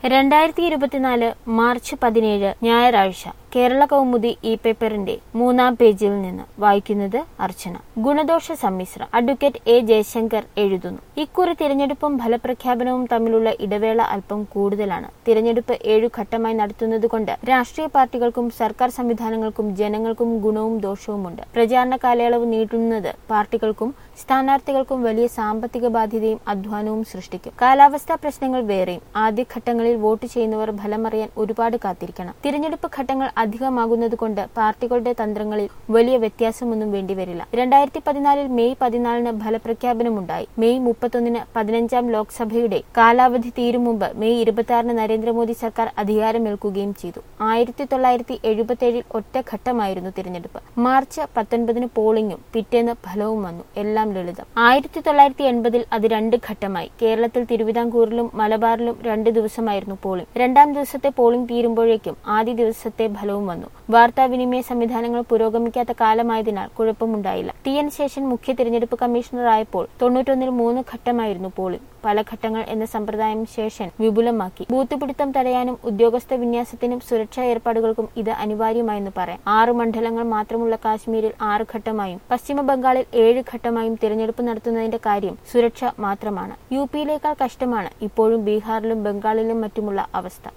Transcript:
രണ്ടായിരത്തി ഇരുപത്തിനാല് മാർച്ച് പതിനേഴ് ഞായറാഴ്ച കേരള കൗമുദി ഇ പേപ്പറിന്റെ മൂന്നാം പേജിൽ നിന്ന് വായിക്കുന്നത് അർച്ചന ഗുണദോഷ സമ്മിശ്രം അഡ്വക്കേറ്റ് എ ജയശങ്കർ എഴുതുന്നു ഇക്കുറി തിരഞ്ഞെടുപ്പും ഫലപ്രഖ്യാപനവും തമ്മിലുള്ള ഇടവേള അല്പം കൂടുതലാണ് തിരഞ്ഞെടുപ്പ് ഏഴു ഘട്ടമായി നടത്തുന്നതുകൊണ്ട് രാഷ്ട്രീയ പാർട്ടികൾക്കും സർക്കാർ സംവിധാനങ്ങൾക്കും ജനങ്ങൾക്കും ഗുണവും ദോഷവുമുണ്ട് പ്രചാരണ കാലയളവ് നീട്ടുന്നത് പാർട്ടികൾക്കും സ്ഥാനാർത്ഥികൾക്കും വലിയ സാമ്പത്തിക ബാധ്യതയും അധ്വാനവും സൃഷ്ടിക്കും കാലാവസ്ഥാ പ്രശ്നങ്ങൾ വേറെയും ആദ്യഘട്ടങ്ങളിൽ വോട്ട് ചെയ്യുന്നവർ ഫലമറിയാൻ ഒരുപാട് കാത്തിരിക്കണം തിരഞ്ഞെടുപ്പ് ഘട്ടങ്ങൾ അധികമാകുന്നതുകൊണ്ട് പാർട്ടികളുടെ തന്ത്രങ്ങളിൽ വലിയ വ്യത്യാസമൊന്നും വേണ്ടിവരില്ല രണ്ടായിരത്തി പതിനാലിൽ മെയ് പതിനാലിന് ഫലപ്രഖ്യാപനമുണ്ടായി മെയ് മുപ്പത്തൊന്നിന് പതിനഞ്ചാം ലോക്സഭയുടെ കാലാവധി തീരും മുമ്പ് മെയ് ഇരുപത്തിയാറിന് നരേന്ദ്രമോദി സർക്കാർ അധികാരമേൽക്കുകയും ചെയ്തു ആയിരത്തി തൊള്ളായിരത്തി എഴുപത്തിയേഴിൽ ഒറ്റഘട്ടമായിരുന്നു തിരഞ്ഞെടുപ്പ് മാർച്ച് പത്തൊൻപതിന് പോളിംഗും പിറ്റേന്ന് ഫലവും വന്നു എല്ലാം ലളിതം ആയിരത്തി തൊള്ളായിരത്തി എൺപതിൽ അത് രണ്ട് ഘട്ടമായി കേരളത്തിൽ തിരുവിതാംകൂറിലും മലബാറിലും രണ്ട് ദിവസമായിരുന്നു പോളിംഗ് രണ്ടാം ദിവസത്തെ പോളിംഗ് തീരുമ്പോഴേക്കും ആദ്യ ദിവസത്തെ ഫലവും വന്നു വാർത്താവിനിമയ സംവിധാനങ്ങൾ പുരോഗമിക്കാത്ത കാലമായതിനാൽ കുഴപ്പമുണ്ടായില്ല ടി എൻ ശേഷൻ മുഖ്യ തിരഞ്ഞെടുപ്പ് കമ്മീഷണറായപ്പോൾ തൊണ്ണൂറ്റൊന്നിൽ മൂന്ന് ഘട്ടമായിരുന്നു പോളിംഗ് പല ഘട്ടങ്ങൾ എന്ന സമ്പ്രദായം ശേഷൻ വിപുലമാക്കി ബൂത്ത് പിടുത്തം തടയാനും ഉദ്യോഗസ്ഥ വിന്യാസത്തിനും സുരക്ഷാ ഏർപ്പാടുകൾക്കും ഇത് അനിവാര്യമായെന്ന് പറയാം ആറ് മണ്ഡലങ്ങൾ മാത്രമുള്ള കാശ്മീരിൽ ആറ് ഘട്ടമായും പശ്ചിമ ബംഗാളിൽ ഏഴ് ഘട്ടമായും തിരഞ്ഞെടുപ്പ് നടത്തുന്നതിന്റെ കാര്യം സുരക്ഷ മാത്രമാണ് യു പിയിലേക്കാൾ കഷ്ടമാണ് ഇപ്പോഴും ബീഹാറിലും ബംഗാളിലും മറ്റുമുള്ള അവസ്ഥ